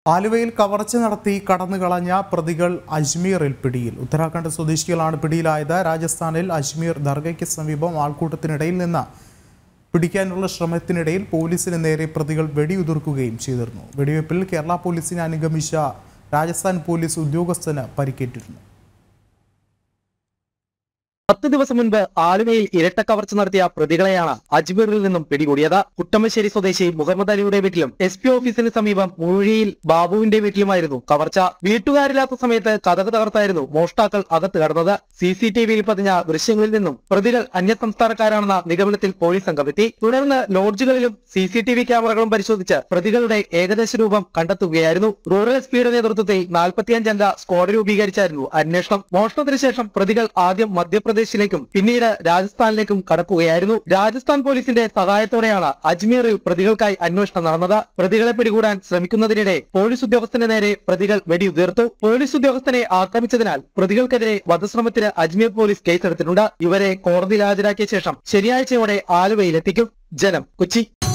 ആലുവയിൽ കവർച്ച നടത്തി കടന്നുകളഞ്ഞ പ്രതികൾ അജ്മീറിൽ പിടിയിൽ ഉത്തരാഖണ്ഡ് സ്വദേശികളാണ് പിടിയിലായത് രാജസ്ഥാനിൽ അജ്മീർ ദർഗയ്ക്ക് സമീപം ആൾക്കൂട്ടത്തിനിടയിൽ നിന്ന് പിടിക്കാനുള്ള ശ്രമത്തിനിടയിൽ പോലീസിന് നേരെ പ്രതികൾ വെടിയുതിർക്കുകയും ചെയ്തിരുന്നു വെടിവയ്പിൽ കേരള പോലീസിനെ അനുഗമിച്ച രാജസ്ഥാൻ പോലീസ് ഉദ്യോഗസ്ഥന് പരിക്കേറ്റിരുന്നു പത്ത് ദിവസം മുൻപ് ആലുവയിൽ ഇരട്ട കവർച്ച നടത്തിയ പ്രതികളെയാണ് അജ്മീറിൽ നിന്നും പിടികൂടിയത് കുട്ടമശ്ശേരി സ്വദേശി മുഹമ്മദ് അലിയുടെ വീട്ടിലും എസ് പി ഓഫീസിന് സമീപം മൂഴിയിൽ ബാബുവിന്റെ വീട്ടിലുമായിരുന്നു കവർച്ച വീട്ടുകാരില്ലാത്ത സമയത്ത് കഥക് തകർത്തായിരുന്നു മോഷ്ടാക്കൾ അകത്ത് കടന്നത് സി സി ടി വിയിൽ പതിഞ്ഞ ദൃശ്യങ്ങളിൽ നിന്നും പ്രതികൾ അന്യസംസ്ഥാനക്കാരാണെന്ന നിഗമനത്തിൽ പോലീസ് സംഘം എത്തി തുടർന്ന് ലോഡ്ജുകളിലും സി സി ടി വി ക്യാമറകളും പരിശോധിച്ച് പ്രതികളുടെ ഏകദേശ രൂപം കണ്ടെത്തുകയായിരുന്നു റൂറൽ എസ് പിയുടെ നേതൃത്വത്തിൽ നാൽപ്പത്തിയഞ്ചംഗ സ്ക്വാഡ് രൂപീകരിച്ചായിരുന്നു അന്വേഷണം മോഷണത്തിന് ശേഷം പ്രതികൾ ആദ്യം മധ്യപ്രദേശിലേക്കും പിന്നീട് രാജസ്ഥാനിലേക്കും കടക്കുകയായിരുന്നു രാജസ്ഥാൻ പോലീസിന്റെ സഹായത്തോടെയാണ് അജ്മീറിൽ പ്രതികൾക്കായി അന്വേഷണം നടന്നത് പ്രതികളെ പിടികൂടാൻ ശ്രമിക്കുന്നതിനിടെ പോലീസ് ഉദ്യോഗസ്ഥന് നേരെ പ്രതികൾ വെടിയുതിർത്തു പോലീസ് ഉദ്യോഗസ്ഥനെ ആക്രമിച്ചതിനാൽ പ്രതികൾക്കെതിരെ വധശ്രമത്തിന് അജ്മീർ പോലീസ് കേസെടുത്തിട്ടുണ്ട് ഇവരെ കോടതിയിൽ ഹാജരാക്കിയ ശേഷം ശനിയാഴ്ചയോടെ ആലുവയിലെത്തിക്കും ജനം കൊച്ചി